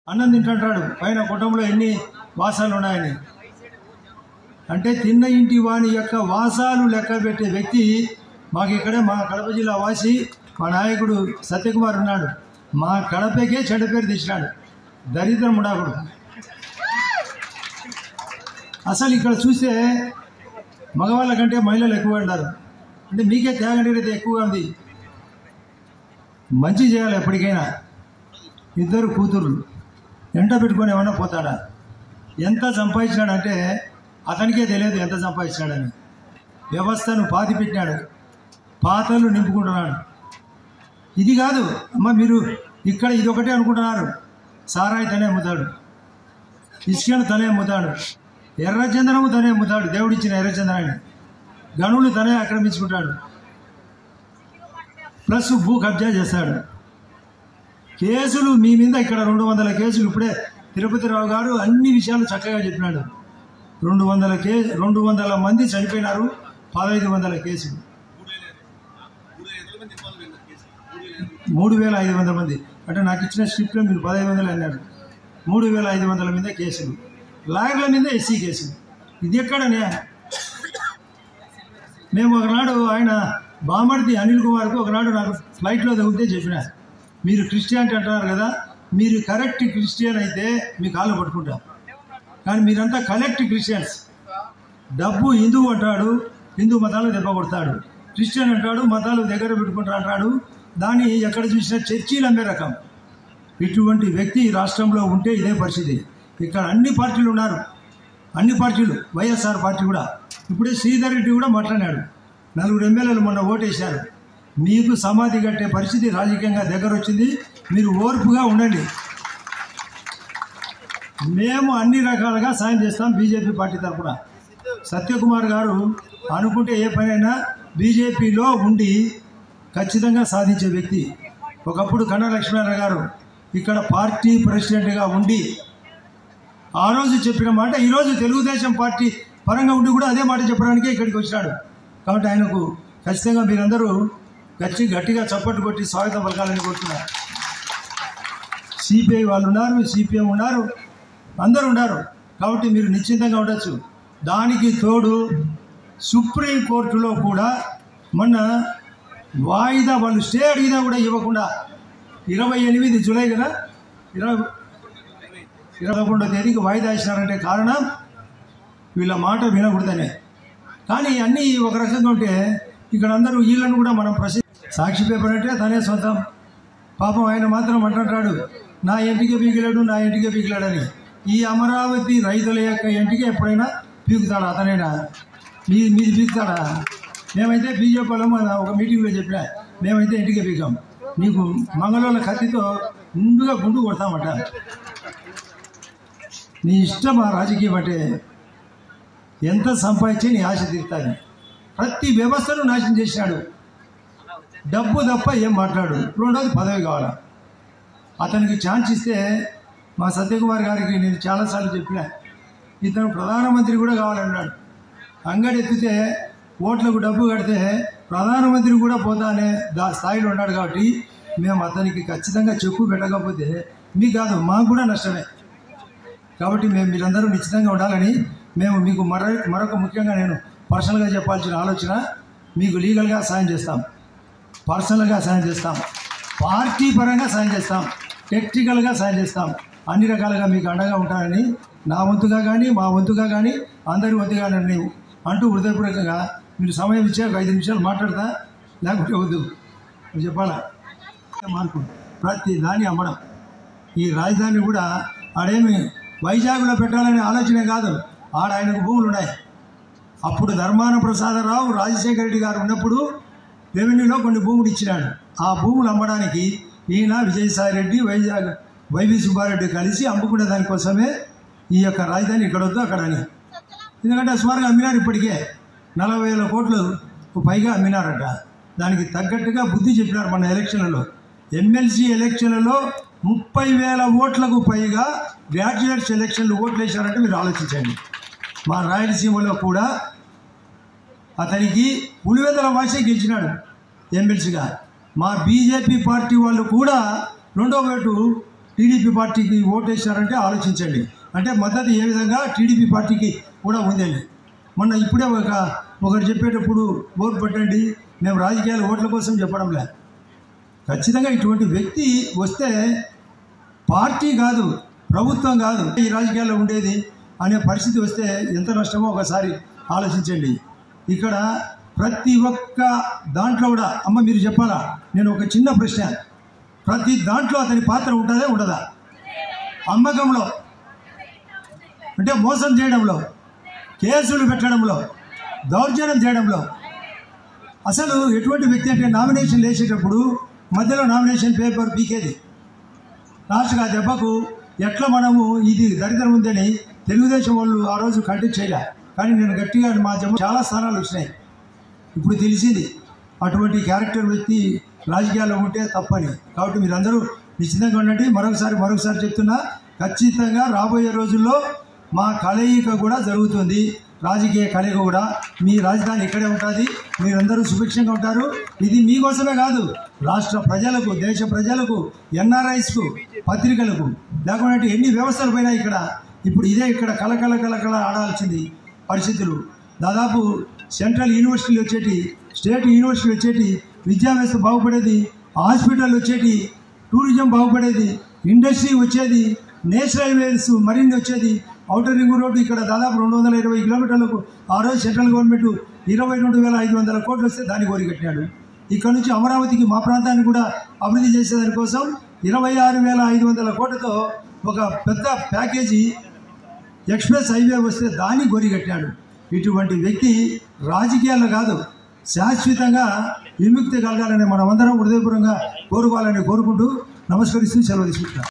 అన్నం తింటుంటాడు పైన కుటుంబంలో ఎన్ని వాసాలు ఉన్నాయని అంటే తిన్న ఇంటి వాని యొక్క వాసాలు లెక్క పెట్టే వ్యక్తి మాకు ఇక్కడే మా కడప జిల్లా వాసి మా నాయకుడు సత్యకుమార్ ఉన్నాడు మా కడపకే చెడ్డ పేరు తెచ్చినాడు దరిద్రం ఉండాకుడు అసలు ఇక్కడ చూస్తే మగవాళ్ళ కంటే మహిళలు ఎక్కువ ఉన్నారు అంటే మీకే త్యాగంటే ఎక్కువగా ఉంది మంచి చేయాలి ఎప్పటికైనా ఇద్దరు కూతుర్లు ఎంట పెట్టుకొని ఏమన్నా పోతాడా ఎంత సంపాదించినాడంటే అతనికే తెలియదు ఎంత సంపాదించినాడని వ్యవస్థను పాతి పెట్టినాడు పాతలు నింపుకుంటున్నాడు ఇది కాదు అమ్మ మీరు ఇక్కడ ఇది ఒకటే అనుకుంటున్నారు సారాయి తనే అమ్ముతాడు ఇసుకను తనే అమ్ముతాడు ఎర్రచందనము తనే అమ్ముతాడు దేవుడిచ్చిన ఎర్రచందనాన్ని గనులు తనే ఆక్రమించుకుంటాడు ప్లస్ భూ కబ్జా చేస్తాడు కేసులు మీ మీద ఇక్కడ రెండు వందల కేసులు ఇప్పుడే తిరుపతి రావు గారు అన్ని విషయాలు చక్కగా చెప్పినాడు రెండు వందల కే రెండు వందల మంది చనిపోయినారు పదహైదు వందల కేసులు మూడు వేల ఐదు వందల మంది అంటే నాకు ఇచ్చిన స్క్రిప్ట్లో మీరు పదహైదు వందలు అన్నారు మూడు వేల ఐదు వందల మీద కేసులు లాయర్ల మీద ఎస్సీ కేసులు ఇది ఎక్కడనే మేము ఒకనాడు ఆయన బామర్ది అనిల్ కుమార్కు ఒకనాడు నాకు ఫ్లైట్లో తగిలితే చెప్పిన మీరు క్రిస్టియానిటీ అంటున్నారు కదా మీరు కరెక్ట్ క్రిస్టియన్ అయితే మీ కాళ్ళు పట్టుకుంటాం కానీ మీరంతా కలెక్ట్ క్రిస్టియన్స్ డబ్బు హిందువు అంటాడు హిందూ మతాలు దెబ్బ కొడతాడు క్రిస్టియన్ అంటాడు మతాలు దగ్గర పెట్టుకుంటా అంటాడు దాన్ని ఎక్కడ చూసినా చర్చీలు అమ్మే రకం ఇటువంటి వ్యక్తి ఈ రాష్ట్రంలో ఉంటే ఇదే పరిస్థితి ఇక్కడ అన్ని పార్టీలు ఉన్నారు అన్ని పార్టీలు వైఎస్ఆర్ పార్టీ కూడా ఇప్పుడే శ్రీధర్ రెడ్డి కూడా మాట్లాడాడు నలుగురు ఎమ్మెల్యేలు మొన్న ఓటేశారు మీకు సమాధి కట్టే పరిస్థితి రాజకీయంగా దగ్గర వచ్చింది మీరు ఓర్పుగా ఉండండి మేము అన్ని రకాలుగా సాయం చేస్తాం బీజేపీ పార్టీ తరఫున సత్యకుమార్ గారు అనుకుంటే ఏ పనైనా బీజేపీలో ఉండి ఖచ్చితంగా సాధించే వ్యక్తి ఒకప్పుడు కన్నా లక్ష్మీనారాయణ గారు ఇక్కడ పార్టీ ప్రెసిడెంట్గా ఉండి ఆ రోజు చెప్పిన మాట ఈరోజు తెలుగుదేశం పార్టీ పరంగా ఉండి కూడా అదే మాట చెప్పడానికే ఇక్కడికి వచ్చినాడు కాబట్టి ఆయనకు ఖచ్చితంగా మీరందరూ గట్టి గట్టిగా చప్పట్లు కొట్టి స్వాగతం పలకాలని కోరుతున్నారు సిపిఐ వాళ్ళు ఉన్నారు సిపిఎం ఉన్నారు అందరూ ఉన్నారు కాబట్టి మీరు నిశ్చింతంగా ఉండొచ్చు దానికి తోడు సుప్రీం కోర్టులో కూడా మొన్న వాయిదా వాళ్ళు స్టే అడిగినా కూడా ఇవ్వకుండా ఇరవై ఎనిమిది జూలై కదా ఇరవై ఇరవై రెండో తేదీకి వాయిదా ఇచ్చినారంటే కారణం వీళ్ళ మాట వినకూడదనే కానీ అన్నీ ఒక రకంగా ఉంటే ఇక్కడ అందరూ వీళ్ళను కూడా మనం ప్రసి సాక్షి పేపర్ అంటే తనే సొంతం పాపం ఆయన మాత్రం అంటుంటాడు నా ఇంటికి పీకిలాడు నా ఇంటికి పీకిలాడని ఈ అమరావతి రైతుల యొక్క ఇంటికి ఎప్పుడైనా పీకుతాడా అతనైనా మీ మీది పీకుతాడా మేమైతే బీజేపీ వాళ్ళం మన ఒక మీటింగ్లో చెప్పినా మేమైతే ఇంటికి పీకాం నీకు మంగళూరుల కత్తితో ముందుగా గుండు కొడతామట నీ ఇష్టం ఆ రాజకీయం అంటే ఎంత సంపాదించి నీ ఆశ తీరుతుంది ప్రతి వ్యవస్థను నాశనం చేసినాడు డబ్బు తప్ప ఏం మాట్లాడు రెండోది పదవి కావాలా అతనికి ఛాన్స్ ఇస్తే మా సత్యకుమార్ గారికి నేను చాలాసార్లు చెప్పిన ఇతను ప్రధానమంత్రి కూడా కావాలన్నాడు అంగడి ఎత్తితే ఓట్లకు డబ్బు కడితే ప్రధానమంత్రి కూడా పోతా అనే దా స్థాయిలో ఉన్నాడు కాబట్టి మేము అతనికి ఖచ్చితంగా చెక్కు పెట్టకపోతే మీకు కాదు మాకు కూడా నష్టమే కాబట్టి మేము మీరందరూ నిశ్చితంగా ఉండాలని మేము మీకు మర మరొక ముఖ్యంగా నేను పర్సనల్గా చెప్పాల్సిన ఆలోచన మీకు లీగల్గా సాయం చేస్తాం పర్సనల్గా సాయం చేస్తాం పార్టీ పరంగా సాయం చేస్తాం టెక్నికల్గా సాయం చేస్తాం అన్ని రకాలుగా మీకు అండగా ఉంటానని నా వంతుగా కానీ మా వంతుగా కానీ అందరి వంతుగా నన్ను అంటూ హృదయపూర్వకంగా మీరు సమయం ఇచ్చే ఒక ఐదు నిమిషాలు మాట్లాడతా లేకుంటే వద్దు నేను చెప్పాలా మార్పు ప్రతి దాన్ని అమ్మడం ఈ రాజధాని కూడా ఆడేమి వైజాగ్లో పెట్టాలనే ఆలోచనే కాదు ఆడ ఆయనకు భూములు ఉన్నాయి అప్పుడు ధర్మాన ప్రసాదరావు రాజశేఖర రెడ్డి గారు ఉన్నప్పుడు రెవెన్యూలో కొన్ని భూములు ఇచ్చినాడు ఆ భూములు అమ్మడానికి ఈయన విజయసాయి రెడ్డి వైజాగ్ వైవి సుబ్బారెడ్డి కలిసి అమ్ముకునే దానికోసమే ఈ యొక్క రాజధాని ఇక్కడ వద్దు అక్కడ అని ఎందుకంటే సుమారుగా అమ్మినారు ఇప్పటికే నలభై వేల కోట్లు పైగా అమ్మినారట దానికి తగ్గట్టుగా బుద్ధి చెప్పినారు మన ఎలక్షన్లలో ఎమ్మెల్సీ ఎలక్షన్లలో ముప్పై వేల ఓట్లకు పైగా గ్రాడ్యుయేట్స్ ఎలక్షన్లు ఓట్లు వేశారంటే మీరు ఆలోచించండి మా రాయలసీమలో కూడా అతనికి పులివెందుల వాసే గెలిచినాడు ఎమ్మెల్సీగా మా బీజేపీ పార్టీ వాళ్ళు కూడా రెండో ఓటు టీడీపీ పార్టీకి ఓటేశారంటే ఆలోచించండి అంటే మద్దతు ఏ విధంగా టీడీపీ పార్టీకి కూడా ఉందండి మొన్న ఇప్పుడే ఒక ఒకరు చెప్పేటప్పుడు ఓటు పట్టండి మేము రాజకీయాలు ఓట్ల కోసం చెప్పడం లేదు ఖచ్చితంగా ఇటువంటి వ్యక్తి వస్తే పార్టీ కాదు ప్రభుత్వం కాదు ఈ రాజకీయాల్లో ఉండేది అనే పరిస్థితి వస్తే ఎంత నష్టమో ఒకసారి ఆలోచించండి ఇక్కడ ప్రతి ఒక్క దాంట్లో కూడా అమ్మ మీరు చెప్పాలా నేను ఒక చిన్న ప్రశ్న ప్రతి దాంట్లో అతని పాత్ర ఉంటుందా ఉండదా అమ్మకంలో అంటే మోసం చేయడంలో కేసులు పెట్టడంలో దౌర్జన్యం చేయడంలో అసలు ఎటువంటి వ్యక్తి అంటే నామినేషన్ వేసేటప్పుడు మధ్యలో నామినేషన్ పేపర్ పీకేది లాస్ట్గా ఆ దెబ్బకు ఎట్లా మనము ఇది దరిద్రం ఉందని తెలుగుదేశం వాళ్ళు ఆ రోజు కంటెక్ట్ చేయలే కానీ నేను గట్టిగా మా జమ్మ చాలా స్థానాలు వచ్చినాయి ఇప్పుడు తెలిసింది అటువంటి క్యారెక్టర్ వ్యక్తి రాజకీయాల్లో ఉంటే తప్పని కాబట్టి మీరందరూ నిశ్చితంగా ఉండండి మరొకసారి మరొకసారి చెప్తున్నా ఖచ్చితంగా రాబోయే రోజుల్లో మా కలయిక కూడా జరుగుతుంది రాజకీయ కలయిక కూడా మీ రాజధాని ఇక్కడే ఉంటుంది మీరందరూ సుభిక్షంగా ఉంటారు ఇది మీకోసమే కాదు రాష్ట్ర ప్రజలకు దేశ ప్రజలకు ఎన్ఆర్ఐస్కు పత్రికలకు లేకుంటే ఎన్ని వ్యవస్థలు పోయినా ఇక్కడ ఇప్పుడు ఇదే ఇక్కడ కలకల కలకల ఆడాల్సింది పరిస్థితులు దాదాపు సెంట్రల్ యూనివర్సిటీలు వచ్చేటి స్టేట్ యూనివర్సిటీలు వచ్చేటి విద్యా వ్యవస్థ బాగుపడేది హాస్పిటల్ వచ్చేటి టూరిజం బాగుపడేది ఇండస్ట్రీ వచ్చేది నేషనల్ హైవేస్ మరిన్ని వచ్చేది ఔటర్ రింగ్ రోడ్డు ఇక్కడ దాదాపు రెండు వందల ఇరవై కిలోమీటర్లకు ఆ రోజు సెంట్రల్ గవర్నమెంట్ ఇరవై రెండు వేల ఐదు వందల కోట్లు వస్తే దాన్ని కోరి కట్టినాడు ఇక్కడ నుంచి అమరావతికి మా ప్రాంతాన్ని కూడా అభివృద్ధి చేసేదాని కోసం ఇరవై ఆరు వేల ఐదు వందల కోట్లతో ఒక పెద్ద ప్యాకేజీ ఎక్స్ప్రెస్ హైవే వస్తే దాన్ని గొరి కట్టాడు ఇటువంటి వ్యక్తి రాజకీయాల్లో కాదు శాశ్వతంగా విముక్తి కలగాలని మనమందరం హృదయపూర్వకంగా కోరుకోవాలని కోరుకుంటూ నమస్కరిస్తూ సెలవు తీసుకుంటున్నాను